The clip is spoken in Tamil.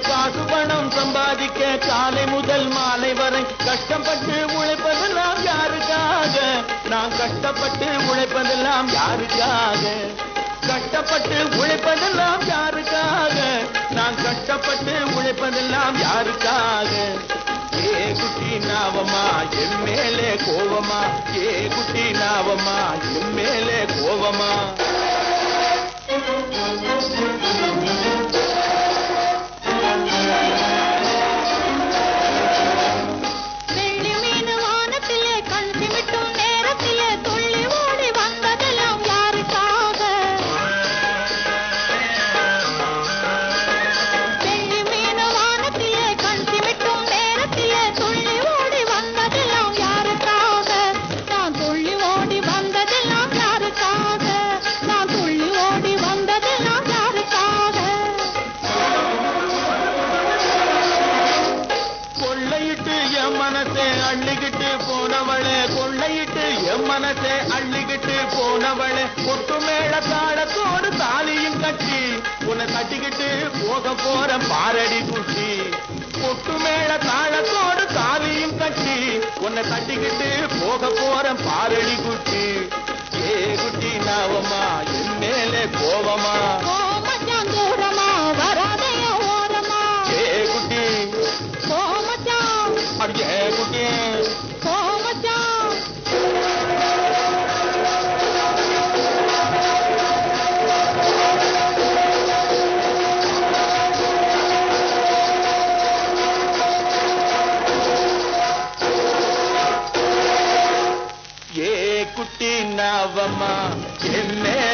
காசு பணம் சம்பாதிக்க காலை முதல் மாலை வரை கஷ்டப்பட்டு உழைப்பதெல்லாம் யாருக்காக நான் கஷ்டப்பட்டு உழைப்பதெல்லாம் யாருக்காக கஷ்டப்பட்டு உழைப்பதெல்லாம் யாருக்காக நான் கஷ்டப்பட்டு உழைப்பதெல்லாம் யாருக்காக ஏ குட்டி நாவமா என் மேலே கோவமா ஏ குட்டி நாவமா என் மேலே கோவமா வெள்ளி மீன் வானத்திலே கண் சிமிட்டும் நேரத்திலே துள்ளி ஓடி வந்ததெல்லாம் யாருக்காக வெள்ளி மீன் வானத்திலே கண் சிமிட்டும் நேரத்திலே துள்ளி ஓடி வந்ததெல்லாம் யாருக்காக நான் துள்ளி ஓடி வந்ததெல்லாம் யாருக்காக நான் துள்ளி ஓடி வந்ததெல்லாம் யாருக்காக கொள்ளையிட்டு என் மனசே அள்ளிக்கிட்டு போனவளே கொள்ளையிட்டு என் மனசே அள்ளிக்கிட்டு போனவளே கொட்டு மேல தாளத்தோடு தாலியும் கட்டி உன்னை தட்டிக்கிட்டு போக போற பாரடி குட்டி கொட்டு மேல தாளத்தோடு தாலியும் கட்டி உன்னை தட்டிக்கிட்டு போக போற பாரடி குட்டி ஏ குட்டி நாவமா என் மேலே கோவமா ஓ மச்சான் தூரமா வராதைய ஓரமா ஏ குட்டி ஓ மச்சான் அடியே குட்டி ஓ மச்சான் ஏ குட்டி நாவம்மா என் மேல